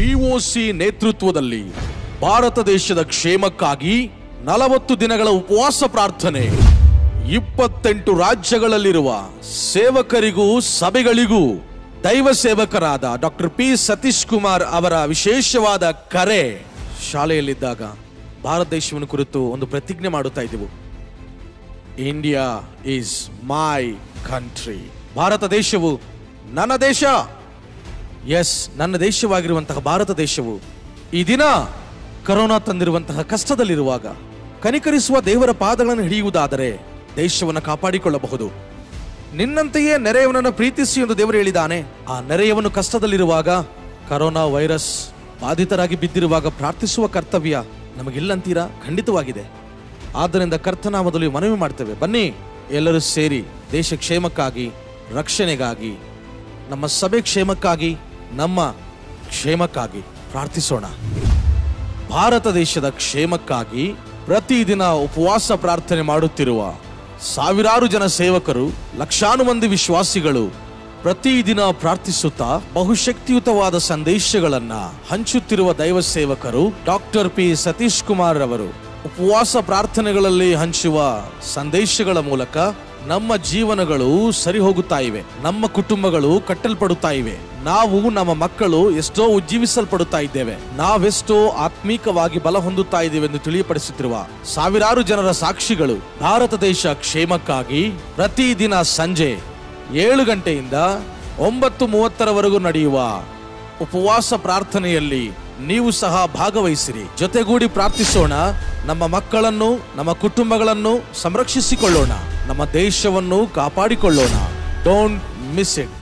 ಬಿಒಸಿ ನೇತೃತ್ವದಲ್ಲಿ ಭಾರತ ದೇಶದ ಕ್ಷೇಮಕ್ಕಾಗಿ ನಲವತ್ತು ದಿನಗಳ ಉಪವಾಸ ಪ್ರಾರ್ಥನೆ ಇಪ್ಪತ್ತೆಂಟು ರಾಜ್ಯಗಳಲ್ಲಿರುವ ಸೇವಕರಿಗೂ ಸಭೆಗಳಿಗೂ ದೈವ ಸೇವಕರಾದ ಡಾಕ್ಟರ್ ಪಿ ಸತೀಶ್ ಕುಮಾರ್ ಅವರ ವಿಶೇಷವಾದ ಕರೆ ಶಾಲೆಯಲ್ಲಿದ್ದಾಗ ಭಾರತ ದೇಶವನ್ನು ಕುರಿತು ಒಂದು ಪ್ರತಿಜ್ಞೆ ಮಾಡುತ್ತಾ ಇದ್ದೆವು India is my country Bharata ದೇಶವು ನನ್ನ ದೇಶ ಎಸ್ ನನ್ನ ದೇಶವಾಗಿರುವಂತಹ ಭಾರತ ದೇಶವು ಈ ದಿನ ಕರೋನಾ ತಂದಿರುವಂತಹ ಕಷ್ಟದಲ್ಲಿರುವಾಗ ಕನಿಕರಿಸುವ ದೇವರ ಪಾದಗಳನ್ನು ಹಿಡಿಯುವುದಾದರೆ ದೇಶವನ್ನು ಕಾಪಾಡಿಕೊಳ್ಳಬಹುದು ನಿನ್ನಂತೆಯೇ ನೆರೆಯವನನ್ನು ಪ್ರೀತಿಸಿ ಎಂದು ದೇವರು ಹೇಳಿದ್ದಾನೆ ಆ ನೆರೆಯವನು ಕಷ್ಟದಲ್ಲಿರುವಾಗ ಕರೋನಾ ವೈರಸ್ ಬಾಧಿತರಾಗಿ ಬಿದ್ದಿರುವಾಗ ಪ್ರಾರ್ಥಿಸುವ ಕರ್ತವ್ಯ ನಮಗಿಲ್ಲಂತೀರಾ ಖಂಡಿತವಾಗಿದೆ ಆದ್ದರಿಂದ ಕರ್ತನಾಮದಲ್ಲಿ ಮನವಿ ಮಾಡ್ತೇವೆ ಬನ್ನಿ ಎಲ್ಲರೂ ಸೇರಿ ದೇಶ ಕ್ಷೇಮಕ್ಕಾಗಿ ರಕ್ಷಣೆಗಾಗಿ ನಮ್ಮ ಸಭೆ ಕ್ಷೇಮಕ್ಕಾಗಿ ನಮ್ಮ ಕ್ಷೇಮಕ್ಕಾಗಿ ಪ್ರಾರ್ಥಿಸೋಣ ಭಾರತ ದೇಶದ ಕ್ಷೇಮಕ್ಕಾಗಿ ಪ್ರತಿದಿನ ಉಪವಾಸ ಪ್ರಾರ್ಥನೆ ಮಾಡುತ್ತಿರುವ ಸಾವಿರಾರು ಜನ ಸೇವಕರು ಲಕ್ಷಾನು ಮಂದಿ ವಿಶ್ವಾಸಿಗಳು ಪ್ರತಿದಿನ ಪ್ರಾರ್ಥಿಸುತ್ತಾ ಬಹುಶಕ್ತಿಯುತವಾದ ಸಂದೇಶಗಳನ್ನ ಹಂಚುತ್ತಿರುವ ದೈವ ಸೇವಕರು ಡಾಕ್ಟರ್ ಪಿ ಸತೀಶ್ ಕುಮಾರ್ ಅವರು ಉಪವಾಸ ಪ್ರಾರ್ಥನೆಗಳಲ್ಲಿ ಹಂಚುವ ಸಂದೇಶಗಳ ಮೂಲಕ ನಮ್ಮ ಜೀವನಗಳು ಸರಿ ಹೋಗುತ್ತಾ ಇವೆ ನಮ್ಮ ಕುಟುಂಬಗಳು ಕಟ್ಟಲ್ಪಡುತ್ತಾ ಇವೆ ನಾವು ನಮ್ಮ ಮಕ್ಕಳು ಎಷ್ಟೋ ಉಜ್ಜೀವಿಸಲ್ಪಡುತ್ತಾ ಇದ್ದೇವೆ ನಾವೆಷ್ಟೋ ಆತ್ಮೀಕವಾಗಿ ಬಲ ಹೊಂದುತ್ತಾ ಇದ್ದೇವೆ ಎಂದು ತಿಳಿಯಪಡಿಸುತ್ತಿರುವ ಸಾವಿರಾರು ಜನರ ಸಾಕ್ಷಿಗಳು ಭಾರತ ದೇಶ ಕ್ಷೇಮಕ್ಕಾಗಿ ಪ್ರತಿದಿನ ಸಂಜೆ ಏಳು ಗಂಟೆಯಿಂದ ಒಂಬತ್ತು ಮೂವತ್ತರವರೆಗೂ ನಡೆಯುವ ಉಪವಾಸ ಪ್ರಾರ್ಥನೆಯಲ್ಲಿ ನೀವು ಸಹ ಭಾಗವಹಿಸಿರಿ ಜೊತೆಗೂಡಿ ಪ್ರಾರ್ಥಿಸೋಣ ನಮ್ಮ ಮಕ್ಕಳನ್ನು ನಮ್ಮ ಕುಟುಂಬಗಳನ್ನು ಸಂರಕ್ಷಿಸಿಕೊಳ್ಳೋಣ ನಮ್ಮ ದೇಶವನ್ನು ಕಾಪಾಡಿಕೊಳ್ಳೋಣ ಡೋಂಟ್ ಮಿಸ್ ಇಟ್